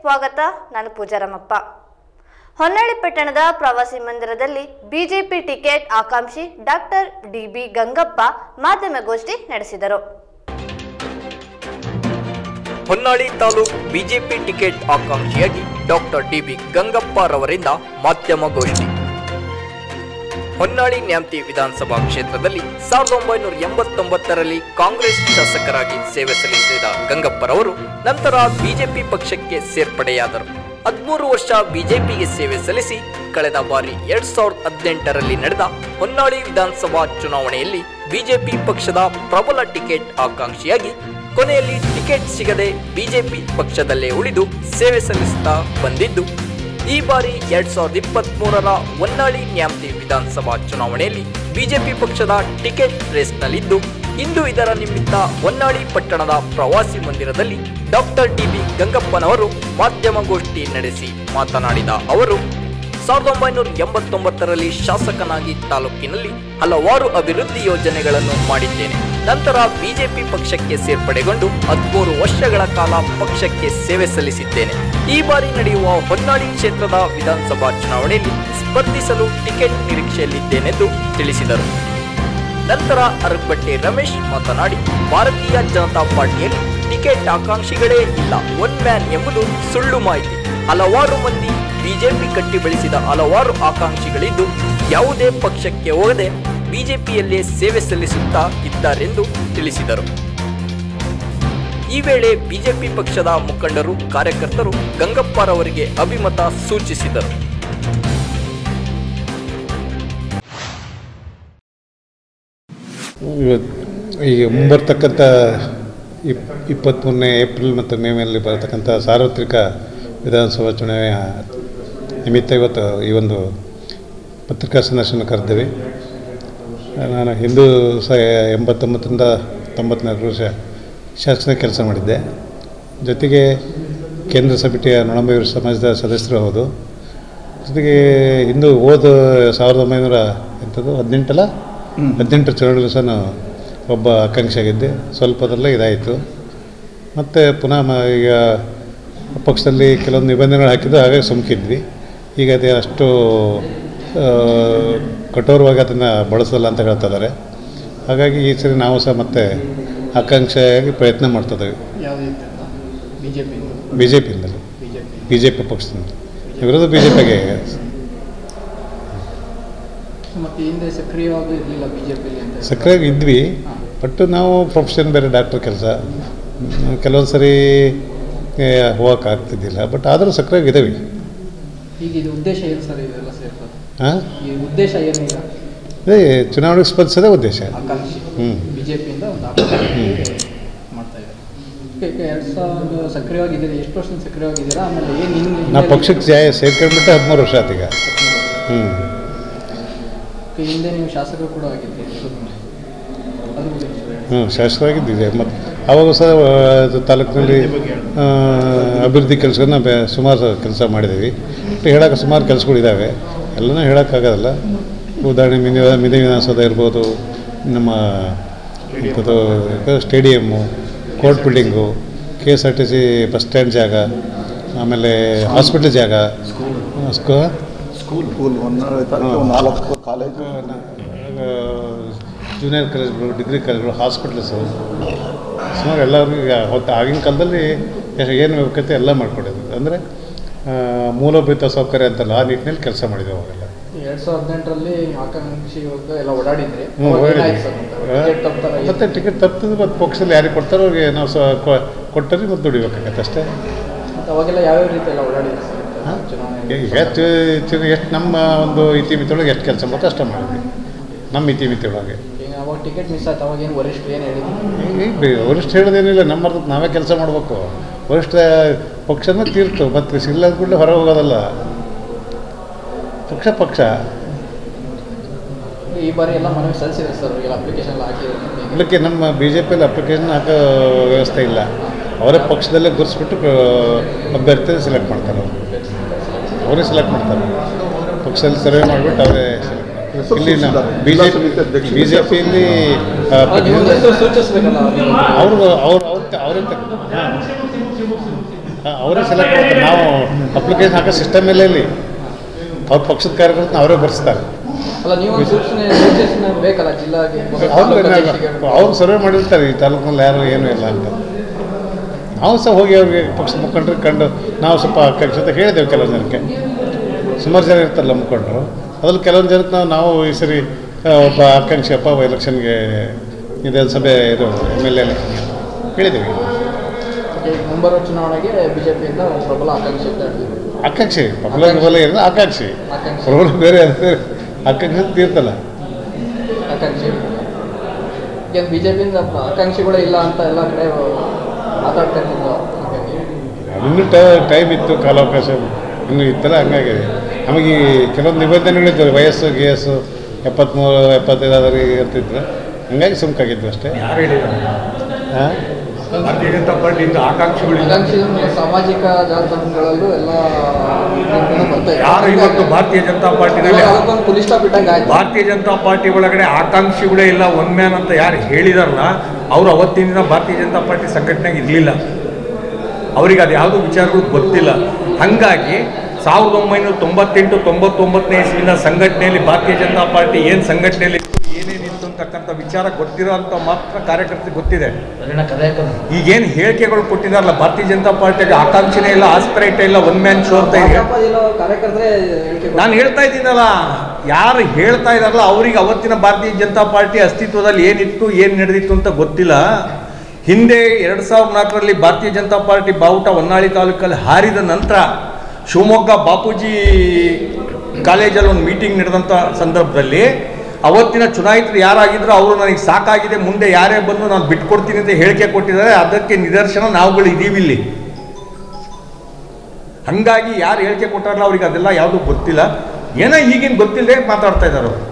ಸ್ವಾಗತ ನಾನು ಪೂಜಾರಮಪ್ಪ ಹೊನ್ನಳ್ಳಿ ಪಟ್ಟಣದ ಪ್ರವಾಸಿ ಮಂದಿರದಲ್ಲಿ ಬಿಜೆಪಿ ಟಿಕೆಟ್ ಆಕಾಂಕ್ಷಿ ಡಾಕ್ಟರ್ ಡಿಬಿ ಗಂಗಪ್ಪ ಮಾಧ್ಯಮಗೋಷ್ಠಿ ನಡೆಸಿದರು ಹೊನ್ನಾಳಿ ತಾಲೂಕ್ ಬಿಜೆಪಿ ಟಿಕೆಟ್ ಆಕಾಂಕ್ಷಿಯಾಗಿ ಡಾಕ್ಟರ್ ಡಿಬಿ ಗಂಗಪ್ಪರವರಿಂದ ಮಾಧ್ಯಮಗೋಷ್ಠಿ ಹೊನ್ನಾಳಿ ನ್ಯಾಮತಿ ವಿಧಾನಸಭಾ ಕ್ಷೇತ್ರದಲ್ಲಿ ಸಾವಿರದ ಒಂಬೈನೂರ ಎಂಬತ್ತೊಂಬತ್ತರಲ್ಲಿ ಕಾಂಗ್ರೆಸ್ ಶಾಸಕರಾಗಿ ಸೇವೆ ಸಲ್ಲಿಸಿದ ಗಂಗಪ್ಪರವರು ನಂತರ ಬಿಜೆಪಿ ಪಕ್ಷಕ್ಕೆ ಸೇರ್ಪಡೆಯಾದರು ಹದಿಮೂರು ವರ್ಷ ಬಿಜೆಪಿಗೆ ಸೇವೆ ಸಲ್ಲಿಸಿ ಕಳೆದ ಬಾರಿ ಎರಡ್ ಸಾವಿರದ ಹದಿನೆಂಟರಲ್ಲಿ ನಡೆದ ಹೊನ್ನಾಳಿ ವಿಧಾನಸಭಾ ಚುನಾವಣೆಯಲ್ಲಿ ಬಿಜೆಪಿ ಪಕ್ಷದ ಪ್ರಬಲ ಟಿಕೆಟ್ ಆಕಾಂಕ್ಷಿಯಾಗಿ ಕೊನೆಯಲ್ಲಿ ಟಿಕೆಟ್ ಸಿಗದೆ ಬಿಜೆಪಿ ಪಕ್ಷದಲ್ಲೇ ಉಳಿದು ಸೇವೆ ಸಲ್ಲಿಸುತ್ತಾ ಬಂದಿದ್ದು ಈ ಬಾರಿ ಎರಡ್ ಸಾವಿರದ ಇಪ್ಪತ್ತ್ ಮೂರರ ಹೊನ್ನಾಳಿ ನ್ಯಾಮತಿ ವಿಧಾನಸಭಾ ಚುನಾವಣೆಯಲ್ಲಿ ಬಿಜೆಪಿ ಪಕ್ಷದ ಟಿಕೆಟ್ ರೇಸ್ನಲ್ಲಿದ್ದು ಇಂದು ಇದರ ನಿಮಿತ್ತ ಹೊನ್ನಾಳಿ ಪಟ್ಟಣದ ಪ್ರವಾಸಿ ಮಂದಿರದಲ್ಲಿ ಡಾಕ್ಟರ್ ಡಿಬಿ ಗಂಗಪ್ಪನವರು ಮಾಧ್ಯಮಗೋಷ್ಠಿ ನಡೆಸಿ ಮಾತನಾಡಿದ ಅವರು ಸಾವಿರದ ಒಂಬೈನೂರ ಎಂಬತ್ತೊಂಬತ್ತರಲ್ಲಿ ಶಾಸಕನಾಗಿ ತಾಲೂಕಿನಲ್ಲಿ ಹಲವಾರು ಅಭಿವೃದ್ಧಿ ಯೋಜನೆಗಳನ್ನು ಮಾಡಿದ್ದೇನೆ ನಂತರ ಬಿಜೆಪಿ ಪಕ್ಷಕ್ಕೆ ಸೇರ್ಪಡೆಗೊಂಡು ಹದಿಮೂರು ವರ್ಷಗಳ ಕಾಲ ಪಕ್ಷಕ್ಕೆ ಸೇವೆ ಸಲ್ಲಿಸಿದ್ದೇನೆ ಈ ಬಾರಿ ನಡೆಯುವ ಹೊನ್ನಾಳಿ ಕ್ಷೇತ್ರದ ವಿಧಾನಸಭಾ ಚುನಾವಣೆಯಲ್ಲಿ ಸ್ಪರ್ಧಿಸಲು ಟಿಕೆಟ್ ನಿರೀಕ್ಷೆಯಲ್ಲಿದ್ದೇನೆಂದು ತಿಳಿಸಿದರು ನಂತರ ಅರಬಟ್ಟೆ ರಮೇಶ್ ಮಾತನಾಡಿ ಭಾರತೀಯ ಜನತಾ ಪಾರ್ಟಿಯಲ್ಲಿ ಟಿಕೆಟ್ ಆಕಾಂಕ್ಷಿಗಳೇ ಇಲ್ಲ ಒನ್ ಮ್ಯಾನ್ ಎಂಬುದು ಸುಳ್ಳು ಮಾಹಿತಿ ಹಲವಾರು ಮಂದಿ ಬಿಜೆಪಿ ಕಟ್ಟಿ ಬೆಳೆಸಿದ ಹಲವಾರು ಆಕಾಂಕ್ಷಿಗಳಿದ್ದು ಯಾವುದೇ ಪಕ್ಷಕ್ಕೆ ಹೋಗದೆ ಬಿಜೆಪಿಯಲ್ಲೇ ಸೇವೆ ಸಲ್ಲಿಸುತ್ತಾ ಇದ್ದಾರೆಂದು ತಿಳಿಸಿದರು ಈ ವೇಳೆ ಬಿಜೆಪಿ ಪಕ್ಷದ ಮುಖಂಡರು ಕಾರ್ಯಕರ್ತರು ಗಂಗಪ್ಪರವರಿಗೆ ಅಭಿಮತ ಸೂಚಿಸಿದರು ಇವತ್ತು ಈಗ ಮುಂಬರ್ತಕ್ಕಂಥ ಇಪ್ ಇಪ್ಪತ್ತ್ಮೂರನೇ ಏಪ್ರಿಲ್ ಮತ್ತು ಮೇ ಮೇಲೆ ಬರತಕ್ಕಂಥ ಸಾರ್ವತ್ರಿಕ ವಿಧಾನಸಭಾ ಚುನಾವಣೆಯ ನಿಮಿತ್ತ ಇವತ್ತು ಈ ಒಂದು ಪತ್ರಿಕಾ ಸಂದರ್ಶನ ಕರೆದಿವಿ ನಾನು ಹಿಂದೂ ಸಹ ಎಂಬತ್ತೊಂಬತ್ತರಿಂದ ತೊಂಬತ್ನಾಲ್ಕು ವರ್ಷ ಶಾಸನ ಕೆಲಸ ಮಾಡಿದ್ದೆ ಜೊತೆಗೆ ಕೇಂದ್ರ ಸಮಿತಿಯ ನೊಳಂಬೈಯೂರು ಸಮಾಜದ ಸದಸ್ಯರು ಹೌದು ಜೊತೆಗೆ ಹಿಂದೂ ಹೋದ ಸಾವಿರದ ಒಂಬೈನೂರ ಎಂಥದ್ದು ಹದಿನೆಂಟಲ್ಲ ಹದಿನೆಂಟು ಚುನಾವಣೆಗಳು ಸಹ ನಾನು ಒಬ್ಬ ಆಕಾಂಕ್ಷಿಯಾಗಿದ್ದೆ ಸ್ವಲ್ಪದಲ್ಲೇ ಇದಾಯಿತು ಮತ್ತು ಪುನಃ ಮ ಈಗ ಪಕ್ಷದಲ್ಲಿ ಕೆಲವೊಂದು ನಿಬಂಧನೆಗಳು ಹಾಕಿದ್ದು ಹಾಗಾಗಿ ಸುಮ್ಕಿದ್ವಿ ಈಗ ಅದೇ ಅಷ್ಟು ಆ, ಕಠೋರವಾಗಿ ಅದನ್ನು ಬಳಸಲ್ಲ ಅಂತ ಹೇಳ್ತಾ ಇದ್ದಾರೆ ಹಾಗಾಗಿ ಈ ಸರಿ ನಾವು ಸಹ ಮತ್ತೆ ಆಕಾಂಕ್ಷೆಯಾಗಿ ಪ್ರಯತ್ನ ಮಾಡ್ತಿದ್ದೇವೆ ಯಾವುದಿತ್ತು B J P B J ಪಿಯಿಂದಲೂ B J P B J P ಪಕ್ಷದಿಂದ ಇರೋದು ಬಿ ಜೆ ಪಿಗೆ ಮತ್ತು ಹಿಂದೆ ಸಕ್ರಿಯವಾಗಿ ಇರಲಿಲ್ಲ ಬಿ ಜೆ ಪಿಲಿ ಅಂತ ಸಕ್ರಿಯಾಗಿ ಇದ್ವಿ ಬಟ್ ನಾವು ಪ್ರೊಫೆಷನ್ ಬೇರೆ ಡಾಕ್ಟರ್ ಕೆಲಸ ಕೆಲವೊಂದು ಸರಿ ಹೋಗಕ್ಕೆ ಆಗ್ತಿದ್ದಿಲ್ಲ ಬಟ್ ಆದರೂ ಸಕ್ರಿಯಾಗಿ ಇದ್ದೀವಿ ಈಗ ಇದು ಉದ್ದೇಶ ಏನು ಸರ್ ಇದೆಲ್ಲ ಸೇರ್ಪಡೆ ಹಾಂ ಈ ಉದ್ದೇಶ ಏನು ಈಗ ಅದೇ ಚುನಾವಣೆಗೆ ಸ್ಪರ್ಧಿಸೋದೇ ಉದ್ದೇಶ ಆಕಾಂಕ್ಷಿ ಹ್ಞೂ ಬಿ ಜೆ ಪಿಯಿಂದ ಒಂದು ಆಕಾಂಕ್ಷಿ ಮಾಡ್ತಾ ಇದ್ದಾರೆ ಈಗ ಎರಡು ಸಾವಿರ ಸಕ್ರಿಯವಾಗಿದ್ದೀರಾ ಎಷ್ಟು ವರ್ಷದಿಂದ ಸಕ್ರಿಯವಾಗಿದ್ದೀರಾ ಆಮೇಲೆ ಏನು ಹಿಂಗೆ ನಾವು ಪಕ್ಷಕ್ಕೆ ಜಾ ಸೇರ್ಕೊಂಡ್ಬಿಟ್ಟು ಹದಿಮೂರು ವರ್ಷ ಆತೀಗ ಹ್ಞೂ ಹಿಂದೆ ನೀವು ಶಾಸಕರು ಕೂಡ ಆಗಿದ್ದೀರಿ ಅದು ಬಗ್ಗೆ ಹೇಳಿ. ಹ್ಞೂ ಶಾಸಕರಾಗಿದ್ದಿದೆ ಮತ್ತು ಆವಾಗ ಸಹ ಆ, ಅದು ತಾಲೂಕಿನಲ್ಲಿ ಆ, ಅಭಿವೃದ್ಧಿ ಕೆಲಸಗಳನ್ನ ಬೆ ಸುಮಾರು ಕೆಲಸ ಮಾಡಿದ್ದೀವಿ ಬಟ್ ಹೇಳೋಕೆ ಸುಮಾರು ಕೆಲಸಗಳಿದ್ದಾವೆ ಎಲ್ಲನೂ ಹೇಳೋಕ್ಕಾಗೋದಿಲ್ಲ ಉದಾಹರಣೆ ಮಿನಿ ಮಿನಿ ವಿಧಾನಸೌಧ ಇರ್ಬೋದು ನಮ್ಮ ಇಂಥದ್ದು stadium court building K S R T C bus stand ಜಾಗ ಆಮೇಲೆ ಹಾಸ್ಪಿಟ್ಲ್ ಜಾಗ ಸ್ಕೂ ಸ್ಕೂಲ್ ಹೊನ್ನಾಳಿ ತಾಲೂಕು ನಾಲ್ಕು ಕಾಲೇಜು ಜೂನಿಯರ್ ಕಾಲೇಜ್ಗಳು ಡಿಗ್ರಿ ಕಾಲೇಜ್ಗಳು ಹಾಸ್ಪಿಟ್ಲ್ಸು ಸುಮಾರು ಎಲ್ಲರಿಗೂ ಈಗ ಹೊತ್ತು ಆಗಿನ ಕಾಲದಲ್ಲಿ ಎಷ್ಟು ಏನು ಬೇಕಂತ ಎಲ್ಲ ಮಾಡ್ಕೊಟ್ಟಿದ್ರು ಅಂದರೆ ಮೂಲಭೂತ ಸೌಕರ್ಯ ಅಂತಲ್ಲ ಆ ನಿಟ್ಟಿನಲ್ಲಿ ಕೆಲಸ ಮಾಡಿದ್ವಿ ಅವಾಗೆಲ್ಲ ಎರಡು ಸಾವಿರದ ಹದಿನೆಂಟರಲ್ಲಿ ಆಕಾಂಕ್ಷಿ ಇವಾಗ ಎಲ್ಲ ಓಡಾಡಿದ್ರಿ ಹ್ಞೂ ಅವಾಗ ಒಳ್ಳೆ- ಏನಾಯ್ತು ಸರ್ ಮತ್ತೆ? ಟಿಕೆಟ್ ತಪ್ತಾರ ಏನು? ಮತ್ತೆ ಟಿಕೆಟ್ ತಪ್ಪಿದ್ರೆ ಮತ್ತು ಪಕ್ಷದಲ್ಲಿ ಯಾರಿಗೆ ಕೊಡ್ತಾರೋ ಅವ್ರಿಗೆ ನಾವು ಸಹ ಕೊಟ್ಟರೆ ಮತ್ತು ದುಡಿಬೇಕಾಗತ್ತೆ ಅಷ್ಟೇ ಮತ್ತೆ ಅವಾಗೆಲ್ಲ ಯಾವ್ಯಾವ ರೀತಿ ಎಲ್ಲ ಓಡಾಡಿದ್ರಿ ಸರ್ ಹಾಂ? ಚುನಾವಣೆ ಈಗ ಎಷ್ಟು ನಮ್ಮ ಒಂದು ಇತಿಮಿತಿಯೊಳಗೆ ಎಷ್ಟು ಕೆಲಸ ಬರುತ್ತೆ ಅಷ್ಟೇ ಮಾಡಿದ್ವಿ ನಮ್ಮ ಇತಿಮಿತಿಯೊಳಗೆ ಈಗ ಅವಾಗ ಟಿಕೆಟ್ ಮಿಸ್ ಆಯ್ತು ಅವಾಗ ಏನು ವರಿಷ್ಠ ಏನು ಹೇಳಿದ್ರು ಈಗ ಬೆ- ವರಿಷ್ಠ ಹೇಳೋದೇನಿಲ್ಲ ನಮ್ಮ ಅರ್ಧಕ್ಕೆ ನಾವೇ ಕೆಲಸ ಮಾಡಬೇಕು ವರಿಷ್ಠ ಪಕ್ಷನ ತೀರ್ತು ಮತ್ತು ಸಿಗ್ಲಾದ ಕೂಡಲೇ ಹೊರ ಹೋಗೋದಲ್ಲ ಪಕ್ಷ ಪಕ್ಷ ಈ ಬಾರಿ ಎಲ್ಲ ಮನವಿ ಸಲ್ಲಿಸಿದೆ ಸರ್ ಎಲ್ಲ ಅಪ್ಲಿಕೇಶನ್ ಎಲ್ಲ ಹಾಕಿದ್ರು ಅದಕ್ಕೆ ನಮ್ಮ ಬಿ ಜೆ ಪಿಯಲ್ಲಿ ಅಪ್ಲಿಕೇಶನ್ ಹಾಕೋ ವ್ಯವಸ್ಥೆ ಇಲ್ಲ ಅವರೇ ಪಕ್ಷದಲ್ಲೇ ಗುರುಸ್ಬಿಟ್ಟು ಅಭ್ಯರ್ಥಿ ಸೆಲೆಕ್ಟ್ ಮಾಡ್ತಾರೆ ಅವರು ಅವರೇ ಸೆಲೆಕ್ಟ್ ಮಾಡ್ತಾರೆ ಪಕ್ಷದಲ್ಲಿ ಸರ್ವೆ ಮಾಡಿಬಿಟ್ಟು ಅವರೇ ಸೆಲೆಕ್ಟ್ ಇಲ್ಲಿ B J P B J ಪಿಯಲ್ಲಿ ನೀವು ಹೆಸರು ಸೂಚಿಸ್ಬೇಕಲ್ಲ ನೀವು. ಅವ್ರು ಅವ್ರು ಅವ್ರ ಅವರೇ ಅವರೇ ಸೆಲೆಕ್ಟ್ ಮಾಡ್ತಾರೆ ನಾವು ಅಪ್ಲಿಕೇಶನ್ ಹಾಕೋ ಸಿಸ್ಟಮ್ ಮೇಲೆ ಇಲ್ಲಿ ಅವ್ರ ಪಕ್ಷದ ಕಾರ್ಯಕರ್ತನ ಅವರೇ ಬರ್ಸ್ತಾರೆ ಅಲ್ಲ ನೀವು ಒಂದು ಸೂಚನೆ ಸೂಚನೆ ಬೇಕಲ್ಲ ಜಿಲ್ಲಾಗೆ ಅವ್ರು ಅವ್ರು ಸರ್ವೆ ಮಾಡಿರ್ತಾರೆ ಈ ತಾಲೂಕಿನಲ್ಲಿ ಯಾರು ಏನೂ ಇಲ್ಲ ಅಂತ ನಾವು ಸಹ ಹೋಗಿ ಅವ್ರಿಗೆ ಪಕ್ಷದ ಮುಖಂಡರಿಗೆ ಕಂಡು ನಾವು ಸ್ವಲ್ಪ ಆಕಾಂಕ್ಷೆ ಅಂತ ಹೇಳಿದ್ದೇವೆ ಕೆಲವೊಂದು ಜನಕ್ಕೆ ಸುಮಾರು ಜನ ಇರ್ತಾರಲ್ಲ ಮುಖಂಡರು ಅದ್ರಲ್ಲಿ ಕೆಲವೊಂದು ಜನಕ್ಕೆ ನಾವು ನಾವು ಈ ಸರಿ ಆ, ಒಬ್ಬ ಆಕಾಂಕ್ಷಿ ಅಪ್ಪ ಎಲೆಕ್ಷನ್ಗೆ ವಿಧಾನಸಭೆ ಇದು ಎಮ್ ಎಲ್ ಎ ಎಲೆಕ್ಷನ್ಗೆ ಹೇಳಿದ್ದೀವಿ ಮುಂಬರುವ ಚುನಾವಣೆಗೆ ಬಿಜೆಪಿಯಿಂದ ಪ್ರಬಲ ಆಕಾಂಕ್ಷೆ ಅಂತ ಹೇಳ್ತೀವಿ ಆಕಾಂಕ್ಷಿ ಪಬ್ಲಿಕ್ ಬಲ ಏನಿಲ್ಲ ಆಕಾಂಕ್ಷಿ ಆಕಾಂಕ್ಷಿ ಪ್ರಬಲ ಬೇರೆ ಅದು ಬೇರೆ ಆಕಾಂಕ್ಷಿ ಅಂತ ತೀರ್ತಲ್ಲ ಆಕಾಂಕ್ಷಿ ಈಗ ಬಿಜೆಪಿಯಿಂದ ಆಕಾಂಕ್ಷಿಗಳೇ ಇಲ್ಲ ಅಂತ ಎಲ್ಲ ಕಡೆ ಮಾತಾಡ್ತಾ ಇರ್ತಿದ್ರು ಹಾಗಾಗಿ ಇನ್ನೂ ಟೈಮ್ ಇತ್ತು ಕಾಲಾವಕಾಶ ಇನ್ನೂ ಇತ್ತಲ್ಲ ಹಂಗಾಗಿ ನಮಗೆ ಈ ಕೆಲವೊಂದು ನಿಬಂಧನೆಗಳಿದ್ದವು ವಯಸ್ಸು ಗಿಯಸ್ಸು ಎಪ್ಪತ್ತ್ಮೂರು ಎಪ್ಪತ್ತೈದು ಆದವರಿಗೆ ಇರ್ತಿದ್ರು ಹಂಗಾಗಿ ಸುಮ್ಕಾಗಿದ್ವು ಅಷ್ಟೇ ಯಾರು ಹೇಳಿದ್ದಾರೆ ಹಾಂ ಭಾರತೀಯ ಜನತಾ ಪಾರ್ಟಿಯಿಂದ ಆಕಾಂಕ್ಷಿಗಳಿಲ್ಲ ಆಕಾಂಕ್ಷಿ ಸಾಮಾಜಿಕ ಜಾಲತಾಣಗಳಲ್ಲೂ ಎಲ್ಲ ಇದರಿಂದ ಬರ್ತಾ ಇದೆ. ಯಾರು ಇವತ್ತು ಭಾರತೀಯ ಜನತಾ ಪಾರ್ಟಿನಲ್ಲಿ ಇವಾಗ ಅದಕ್ಕೊಂದು ಪುಲಿ ಸ್ಟಾಪ್ ಇಟ್ಟಂಗೆ ಆಯ್ತು ಭಾರತೀಯ ಜನತಾ ಪಾರ್ಟಿ ಒಳಗಡೆ ಆಕಾಂಕ್ಷಿಗಳೇ ಇಲ್ಲ ಒನ್ ಮ್ಯಾನ್ ಅಂತ ಯಾರು ಹೇಳಿದಾರಲ್ಲ ಅವರು ಅವತ್ತಿನ ದಿನ ಭಾರತೀಯ ಜನತಾ ಪಾರ್ಟಿ ಸಂಘಟನೆಗೆ ಇರಲಿಲ್ಲ ಅವರಿಗೆ ಅದು ಯಾವುದೂ ವಿಚಾರಗಳು ಗೊತ್ತಿಲ್ಲ ಹಾಗಾಗಿ ಸಾವಿರದ ಒಂಬೈನೂರ ತೊಂಬತ್ತೆಂಟು ತೊಂಬತ್ತೊಂಬತ್ತನೇ ಇಸ್ವಿನ ಸಂಘಟನೆಯಲ್ಲಿ ಭಾರತೀಯ ಜನತಾ ಪಾರ್ಟಿ ಏನು ಸಂಘಟನೆಯಲ್ಲಿ ಇತ್ತು ಏನೇನಿತ್ತು ಅಂತಕ್ಕಂಥ ವಿಚಾರ ಗೊತ್ತಿರೋ ಅಂತ ಮಾತ್ರ ಕಾರ್ಯಕರ್ತರಿಗೆ ಗೊತ್ತಿದೆ ಈಗೇನು ಹೇಳಿಕೆಗಳು ಕೊಟ್ಟಿದಾರಲ್ಲ ಭಾರತೀಯ ಜನತಾ ಪಾರ್ಟಿಗೆ ಆಕಾಂಕ್ಷೆನೇ ಇಲ್ಲ ಆಸ್ಪಿರೇಟೇ ಇಲ್ಲ ಒನ್ ಮ್ಯಾನ್ ಶೋ ಅಂತ ಇದೆ ಭಾಜಪದಿರೋ ಕಾರ್ಯಕರ್ತರೇ ಹೇಳಿಕೆ ನಾನು ಹೇಳ್ತಾ ಇದ್ದೀನಲ್ಲ ಯಾರು ಹೇಳ್ತಾ ಇದಾರಲ್ಲ ಅವರಿಗೆ ಅವತ್ತಿನ ಭಾರತೀಯ ಜನತಾ ಪಾರ್ಟಿ ಅಸ್ತಿತ್ವದಲ್ಲಿ ಏನಿತ್ತು ಏನು ನಡೆದಿತ್ತು ಅಂತ ಗೊತ್ತಿಲ್ಲ ಹಿಂದೆ ಎರಡು ಸಾವಿರದ ನಾಲ್ಕರಲ್ಲಿ ಭಾರತೀಯ ಜನತಾ ಪಾರ್ಟಿ ಬಾವುಟ ಹೊನ್ನಾಳಿ ತಾಲೂಕಲ್ಲಿ ಹಾರಿದ ನಂತರ ಶಿವಮೊಗ್ಗ ಬಾಪೂಜಿ ಕಾಲೇಜಲ್ಲಿ ಒಂದು ಮೀಟಿಂಗ್ ನಡೆದಂಥ ಸಂದರ್ಭದಲ್ಲಿ ಅವತ್ತಿನ ಚುನಾಯಿತರು ಯಾರಾಗಿದ್ರು ಅವರು ನನಗೆ ಸಾಕಾಗಿದೆ ಮುಂದೆ ಯಾರೇ ಬಂದು ನಾನು ಬಿಟ್ಕೊಡ್ತೀನಿ ಅಂತ ಹೇಳಿಕೆ ಕೊಟ್ಟಿದ್ದಾರೆ ಅದಕ್ಕೆ ನಿದರ್ಶನ ನಾವುಗಳು ಇದೀವಿ ಇಲ್ಲಿ ಹಂಗಾಗಿ ಯಾರು ಹೇಳಿಕೆ ಕೊಟ್ಟಾರಲ್ಲ ಅವ್ರಿಗೆ ಅದೆಲ್ಲ ಯಾವುದು ಗೊತ್ತಿಲ್ಲ ಏನೋ ಈಗಿನ ಗೊತ್ತಿಲ್ಲದೆ ಮಾತಾಡ್ತಾ ಇದ್ದಾರೆ ಅವ್ರು.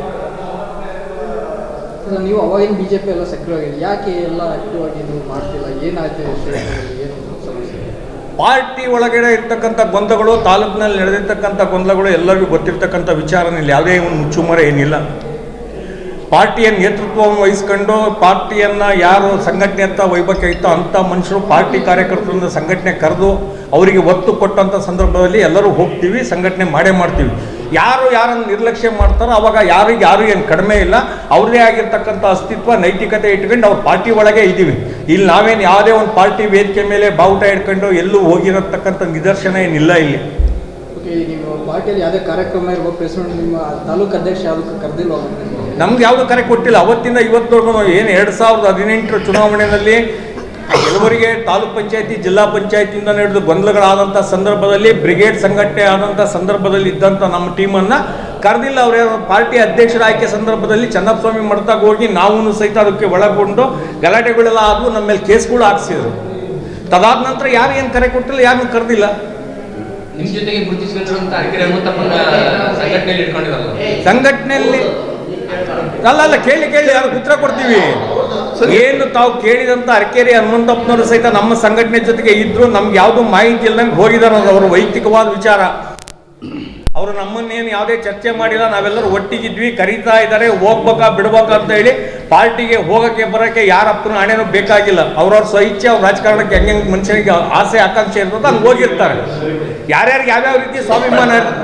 ಅದು ನೀವು ಅವಾಗಿನ ಬಿಜೆಪಿ ಎಲ್ಲ ಸಕ್ರಿಯ ಆಗಿದೆ ಯಾಕೆ ಎಲ್ಲ ಆಕ್ಟಿವ್ ಆಗಿ ಇದು ಮಾಡ್ತಿಲ್ಲ ಏನಾಯ್ತು ಕ್ಷೇತ್ರದಲ್ಲಿ? ಏನು ಸಮಸ್ಯೆ ಪಾರ್ಟಿ ಒಳಗಡೆ ಇರ್ತಕ್ಕಂಥ ಗೊಂದಲಗಳು ತಾಲೂಕಿನಲ್ಲಿ ನಡೆದಿರ್ತಕ್ಕಂಥ ಗೊಂದಲಗಳು ಎಲ್ಲರಿಗೂ ಗೊತ್ತಿರ್ತಕ್ಕಂಥ ವಿಚಾರನಲ್ಲಿ ಯಾವುದೇ ಒಂದು ಮುಚ್ಚುಮರೆ ಏನಿಲ್ಲ ಪಾರ್ಟಿಯ ನೇತೃತ್ವವನ್ನು ವಹಿಸ್ಕೊಂಡು ಪಾರ್ಟಿಯನ್ನು ಯಾರು ಸಂಘಟನೆ ಅಂತ ಒಯ್ಬೇಕಾಗಿತ್ತೋ ಅಂಥ ಮನುಷ್ಯರು ಪಾರ್ಟಿ ಕಾರ್ಯಕರ್ತರನ್ನ ಸಂಘಟನೆ ಕರೆದು ಅವರಿಗೆ ಒತ್ತು ಕೊಟ್ಟಂಥ ಸಂದರ್ಭದಲ್ಲಿ ಎಲ್ಲರೂ ಹೋಗ್ತೀವಿ ಸಂಘಟನೆ ಮಾಡೇ ಮಾಡ್ತೀವಿ ಯಾರು ಯಾರನ್ನು ನಿರ್ಲಕ್ಷ್ಯ ಮಾಡ್ತಾರೋ ಅವಾಗ ಯಾರಿಗೆ ಯಾರು ಏನು ಕಡಿಮೆ ಇಲ್ಲ ಅವ್ರದೇ ಆಗಿರ್ತಕ್ಕಂಥ ಅಸ್ತಿತ್ವ ನೈತಿಕತೆ ಇಟ್ಕೊಂಡು ಅವ್ರ ಪಾರ್ಟಿ ಒಳಗೆ ಇದ್ದೀವಿ ಇಲ್ಲಿ ನಾವೇನು ಯಾವುದೇ ಒಂದು ಪಾರ್ಟಿ ವೇದಿಕೆ ಮೇಲೆ ಬಾವುಟ ಇಟ್ಕೊಂಡು ಎಲ್ಲೂ ಹೋಗಿರತಕ್ಕಂಥ ನಿದರ್ಶನ ಏನಿಲ್ಲ ಇಲ್ಲಿ ಓಕೆ ನೀವು ಪಾರ್ಟಿಯಲ್ಲಿ ಯಾವುದೇ ಕಾರ್ಯಕ್ರಮ ಇರ್ಬೋದು ಪ್ರೆಸಿಡೆಂಟ್ ನಿಮ್ಮ ತಾಲೂಕು ಅಧ್ಯಕ್ಷ ಯಾವುದಕ್ಕೆ ಕರೆದಿಲ್ವ ನಮ್ಗೆ ಯಾವುದು ಕರೆ ಕೊಟ್ಟಿಲ್ಲ ಅವತ್ತಿಂದ ಇವತ್ತವರೆಗೂ ಏನು ಎರಡು ಸಾವಿರದ ಹದಿನೆಂಟರ ಚುನಾವಣೆಯಲ್ಲಿ ಕೆಲವರಿಗೆ ತಾಲೂಕ್ ಪಂಚಾಯತಿ ಜಿಲ್ಲಾ ಪಂಚಾಯತಿಯಿಂದ ನಡೆದು ಗೊಂದಲಗಳಾದಂಥ ಸಂದರ್ಭದಲ್ಲಿ ಬ್ರಿಗೇಡ್ ಸಂಘಟನೆ ಆದಂಥ ಸಂದರ್ಭದಲ್ಲಿ ಇದ್ದಂಥ ನಮ್ಮ ಟೀಮನ್ನು ಕರೆದಿಲ್ಲ ಅವರೇ ಪಾರ್ಟಿ ಅಧ್ಯಕ್ಷರ ಆಯ್ಕೆ ಸಂದರ್ಭದಲ್ಲಿ ಚನ್ನಪ್ಪಸ್ವಾಮಿ ಮಠದಾಗ ಹೋಗಿ ನಾವು ಸಹಿತ ಅದಕ್ಕೆ ಒಳಗೊಂಡು ಗಲಾಟೆಗಳೆಲ್ಲ ಆದವು ನಮ್ಮ ಮೇಲೆ ಕೇಸ್ಗಳು ಹಾಕ್ಸಿದ್ರು ತದಾದ ನಂತರ ಯಾರು ಏನು ಕರೆ ಕೊಟ್ಟಿಲ್ಲ ಯಾರನ್ನು ಕರೆದಿಲ್ಲ ನಿಮ್ ಜೊತೆಗೆ ಗುರುತಿಸಿಕೊಂಡಿರುವಂತ ಅರಕೆರೆ ಹನುಮಂತಪ್ಪನ ಸಂಘಟನೆಯಲ್ಲಿ ಇಟ್ಕೊಂಡಿರಲ್ಲ ಸಂಘಟನೆಯಲ್ಲಿ ಅಲ್ಲ ಅಲ್ಲ ಕೇಳಿ ಕೇಳಿ ಯಾರು ಉತ್ತರ ಕೊಡ್ತೀವಿ ಏನು ತಾವು ಕೇಳಿದಂತ ಅರಕೇರಿ ಹನುಮಂತಪ್ಪನವರು ಸಹಿತ ನಮ್ಮ ಸಂಘಟನೆ ಜೊತೆಗೆ ಇದ್ರು ನಮ್ಗೆ ಯಾವುದು ಮಾಹಿತಿ ಇಲ್ದಂಗೆ ಹೋಗಿದಾರೆ ಅದು ಅವರ ವೈಯಕ್ತಿಕವಾದ ವಿಚಾರ ಅವರು ನಮ್ಮನ್ನೇನು ಯಾವುದೇ ಚರ್ಚೆ ಮಾಡಿಲ್ಲ ನಾವೆಲ್ಲರೂ ಒಟ್ಟಿಗಿದ್ವಿ ಕರೀತಾ ಇದ್ದಾರೆ ಹೋಗ್ಬೇಕಾ ಬಿಡ್ಬೇಕಾ ಅಂತ ಹೇಳಿ ಪಾರ್ಟಿಗೆ ಹೋಗಕ್ಕೆ ಬರೋಕ್ಕೆ ಯಾರಪ್ಪನ ಹಣೆನೂ ಬೇಕಾಗಿಲ್ಲ ಅವ್ರವ್ರ ಸ್ವಇಚ್ಛೆ ಅವ್ರ ರಾಜಕಾರಣಕ್ಕೆ ಹೆಂಗೆ ಮನುಷ್ಯನಿಗೆ ಆಸೆ ಆಕಾಂಕ್ಷೆ ಇರ್ತದೆ ಹಂಗೆ ಹೋಗಿರ್ತಾರೆ ಯಾರ್ಯಾರಿಗೆ ಯಾವ್ಯಾವ ರೀತಿ ಸ್ವಾಭಿಮಾನ ಇರ್ತದೆ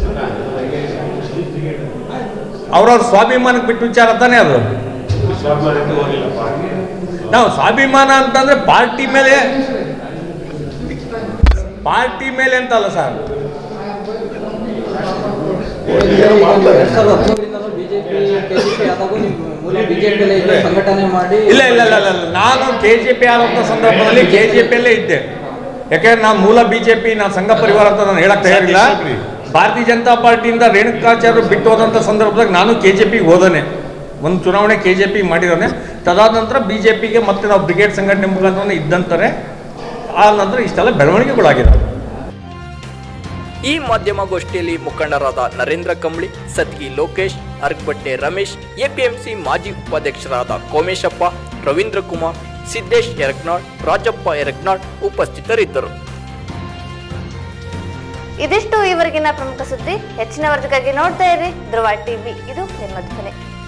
ಅವ್ರವ್ರ ಸ್ವಾಭಿಮಾನಕ್ಕೆ ಬಿಟ್ಟು ವಿಚಾರ ತಾನೇ ಅದು ನಾವು ಸ್ವಾಭಿಮಾನ ಅಂತಂದ್ರೆ ಪಾರ್ಟಿ ಮೇಲೆ ಪಾರ್ಟಿ ಮೇಲೆ ಅಂತಲ್ಲ ಸರ್ ಎರಡ್ ಸಾವಿರದ ಹದಿಮೂರರಿಂದಲೂ ಬಿಜೆಪಿ ಕೆಜಿಪಿ ಆದಾಗೂ ನೀವು ಮೂಲ ಬಿಜೆಪಿಯಲ್ಲೇ ಇದ್ದು ಸಂಘಟನೆ ಮಾಡಿ ಇಲ್ಲ ಇಲ್ಲ ಇಲ್ಲ ಇಲ್ಲ ಇಲ್ಲ. ನಾನು ಕೆ ಜೆ ಪಿ ಆದಂಥ ಸಂದರ್ಭದಲ್ಲಿ ಕೆ ಜೆ ಪಿಯಲ್ಲೇ ಇದ್ದೆ ಯಾಕೆಂದ್ರೆ ನಾನು ಮೂಲ ಬಿ ಜೆ ಪಿ ನಾನು ಸಂಘ ಪರಿವಾರ ಅಂತ ನಾನು ಹೇಳಕ್ ತಯಾರಿಲ್ಲ ಭಾರತೀಯ ಜನತಾ ಪಾರ್ಟಿಯಿಂದ ರೇಣುಕಾಚಾರ್ಯರು ಬಿಟ್ಟು ಹೋದಂಥ ಸಂದರ್ಭದಾಗ ನಾನು ಕೆ ಜೆ ಪಿಗೆ ಹೋದನೆ ಒಂದು ಚುನಾವಣೆ ಕೆ ಜೆ ಪಿ ಮಾಡಿರೋನೆ ತದಾದ ನಂತರ ಬಿ ಜೆ ಪಿಗೆ ಮತ್ತೆ ನಾವು ಬ್ರಿಗೇಡ್ ಸಂಘಟನೆ ಮುಖಾಂತರ ಇದ್ದಂತಾರೆ ಆ ನಂತರ ಇಷ್ಟೆಲ್ಲ ಬೆಳವಣಿಗೆಗಳಾಗಿದ್ದಾವೆ ಈ ಮಾಧ್ಯಮಗೋಷ್ಠಿಯಲ್ಲಿ ಮುಖಂಡರಾದ ನರೇಂದ್ರ ಕಂಬಳಿ ಸತ್ಗಿ ಲೋಕೇಶ್ ಅರ್ಕಬಟ್ಟೆ ರಮೇಶ್ ಎಪಿಎಂಸಿ ಮಾಜಿ ಉಪಾಧ್ಯಕ್ಷರಾದ ಕೋಮೇಶಪ್ಪ ರವೀಂದ್ರ ಕುಮಾರ್ ಸಿದ್ದೇಶ್ ಎರಕ್ನಾಳ್ ರಾಜಪ್ಪ ಎರಕ್ನಾಳ್ ಉಪಸ್ಥಿತರಿದ್ದರು ಇದಿಷ್ಟು ಈವರೆಗಿನ ಪ್ರಮುಖ ಸುದ್ದಿ ಹೆಚ್ಚಿನ ವರದಿಗಾಗಿ ನೋಡ್ತಾ ಇರಿ ಧ್ರುವ ಟಿವಿ ಇದು ನಿಮ್ಮ ಧ್ವನಿ